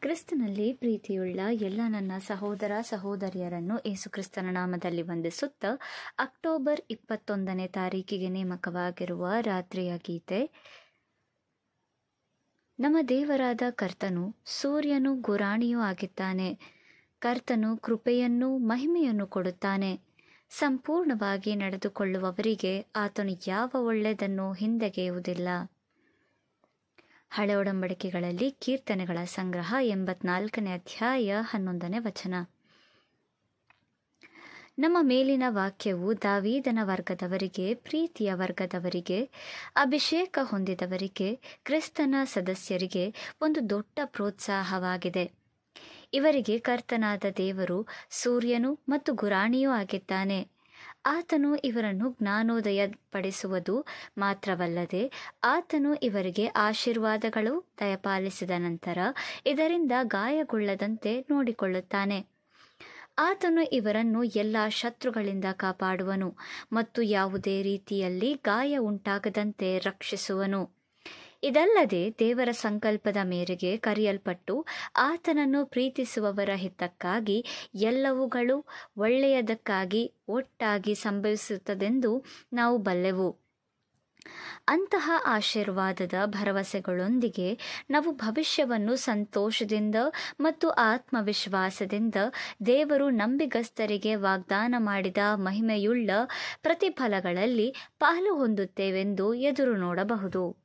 ಕ್ರಿಸ್ತನಲ್ಲಿ ಪ್ರೀತಿಯುಳ್ಳ ಎಲ್ಲ ನನ್ನ ಸಹೋದರ ಸಹೋದರಿಯರನ್ನು ಏಸುಕ್ರಿಸ್ತನ ನಾಮದಲ್ಲಿ ವಂದಿಸುತ್ತಾ ಅಕ್ಟೋಬರ್ ಇಪ್ಪತ್ತೊಂದನೇ ತಾರೀಕಿಗೆ ನೇಮಕವಾಗಿರುವ ರಾತ್ರಿಯ ಗೀತೆ ನಮ್ಮ ದೇವರಾದ ಕರ್ತನು ಸೂರ್ಯನು ಗುರಾಣಿಯೂ ಆಗಿದ್ದಾನೆ ಕರ್ತನು ಕೃಪೆಯನ್ನು ಮಹಿಮೆಯನ್ನು ಕೊಡುತ್ತಾನೆ ಸಂಪೂರ್ಣವಾಗಿ ನಡೆದುಕೊಳ್ಳುವವರಿಗೆ ಆತನು ಯಾವ ಒಳ್ಳೆಯದನ್ನು ಹಿಂದೆಗೆಯುವುದಿಲ್ಲ ಹಳೆ ಒಡಂಬಡಿಕೆಗಳಲ್ಲಿ ಕೀರ್ತನೆಗಳ ಸಂಗ್ರಹ ಎಂಬತ್ನಾಲ್ಕನೇ ಅಧ್ಯಾಯ ಹನ್ನೊಂದನೇ ವಚನ ನಮ್ಮ ಮೇಲಿನ ವಾಕ್ಯವು ದಾವೀದನ ವರ್ಗದವರಿಗೆ ಪ್ರೀತಿಯ ವರ್ಗದವರಿಗೆ ಅಭಿಷೇಕ ಹೊಂದಿದವರಿಗೆ ಕ್ರಿಸ್ತನ ಸದಸ್ಯರಿಗೆ ಒಂದು ದೊಡ್ಡ ಪ್ರೋತ್ಸಾಹವಾಗಿದೆ ಇವರಿಗೆ ಕರ್ತನಾದ ದೇವರು ಸೂರ್ಯನು ಮತ್ತು ಗುರಾಣಿಯೂ ಆಗಿದ್ದಾನೆ ಆತನು ಇವರನ್ನು ಜ್ಞಾನೋದಯ ಪಡಿಸುವುದು ಮಾತ್ರವಲ್ಲದೆ ಆತನು ಇವರಿಗೆ ಆಶೀರ್ವಾದಗಳು ದಯಪಾಲಿಸಿದ ನಂತರ ಇದರಿಂದ ಗಾಯಗೊಳ್ಳದಂತೆ ನೋಡಿಕೊಳ್ಳುತ್ತಾನೆ ಆತನು ಇವರನ್ನು ಎಲ್ಲ ಶತ್ರುಗಳಿಂದ ಕಾಪಾಡುವನು ಮತ್ತು ಯಾವುದೇ ರೀತಿಯಲ್ಲಿ ಗಾಯ ಉಂಟಾಗದಂತೆ ರಕ್ಷಿಸುವನು ಇದಲ್ಲದೆ ದೇವರ ಸಂಕಲ್ಪದ ಮೇರೆಗೆ ಕರೆಯಲ್ಪಟ್ಟು ಆತನನ್ನು ಪ್ರೀತಿಸುವವರ ಹಿತಕ್ಕಾಗಿ ಎಲ್ಲವುಗಳು ಒಳ್ಳೆಯದಕ್ಕಾಗಿ ಒಟ್ಟಾಗಿ ಸಂಭವಿಸುತ್ತದೆಂದು ನಾವು ಬಲ್ಲೆವು ಅಂತಹ ಆಶೀರ್ವಾದದ ಭರವಸೆಗಳೊಂದಿಗೆ ನಾವು ಭವಿಷ್ಯವನ್ನು ಸಂತೋಷದಿಂದ ಮತ್ತು ಆತ್ಮವಿಶ್ವಾಸದಿಂದ ದೇವರು ನಂಬಿಗಸ್ತರಿಗೆ ವಾಗ್ದಾನ ಮಾಡಿದ ಮಹಿಮೆಯುಳ್ಳ ಪ್ರತಿಫಲಗಳಲ್ಲಿ ಪಾಲು ಹೊಂದುತ್ತೇವೆಂದು ಎದುರು ನೋಡಬಹುದು